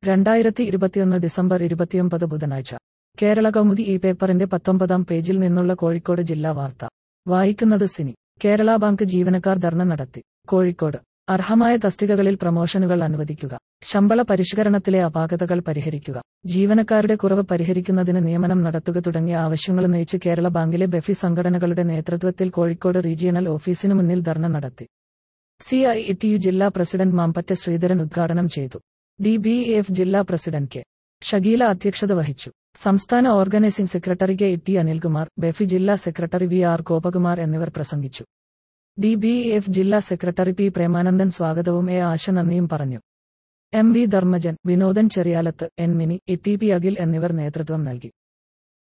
രണ്ടായിരത്തി ഇരുപത്തിയൊന്ന് ഡിസംബർ ഇരുപത്തിയൊമ്പത് ബുധനാഴ്ച കേരള കൗമുദി ഈ പേപ്പറിന്റെ പത്തൊമ്പതാം പേജിൽ നിന്നുള്ള കോഴിക്കോട് ജില്ലാ വാർത്ത വായിക്കുന്നത് സിനി കേരള ബാങ്ക് ജീവനക്കാർ ധർണ നടത്തി കോഴിക്കോട് അർഹമായ തസ്തികകളിൽ പ്രമോഷനുകൾ അനുവദിക്കുക ശമ്പള പരിഷ്കരണത്തിലെ അപാകതകൾ പരിഹരിക്കുക ജീവനക്കാരുടെ കുറവ് പരിഹരിക്കുന്നതിന് നിയമനം നടത്തുക തുടങ്ങിയ ആവശ്യങ്ങളുന്നയിച്ച് കേരള ബാങ്കിലെ ബെഫി സംഘടനകളുടെ നേതൃത്വത്തിൽ കോഴിക്കോട് റീജിയണൽ ഓഫീസിനു മുന്നിൽ ധർണ നടത്തി സി ഐ ടി യു ജില്ലാ പ്രസിഡന്റ് മാമ്പറ്റ ശ്രീധരൻ ഉദ്ഘാടനം ചെയ്തു ഡി ബി എഫ് ജില്ലാ പ്രസിഡന്റ് കെ ഷകീല അധ്യക്ഷത വഹിച്ചു സംസ്ഥാന organising secretary K T Anilkumar BEFI ജില്ലാ സെക്രട്ടറി വി ആർ ഗോപകുമാർ എന്നിവർ പ്രസംഗിച്ചു ഡി ബി എഫ് ജില്ലാ സെക്രട്ടറി പി പ്രേമാനന്ദൻ സ്വാഗതവും എ ആശ നന്ദിയും പറഞ്ഞു M V Dharmajan Vinodan Cheriyalath N Mini E T P Akhil എന്നിവർ നേതൃത്വം നൽകി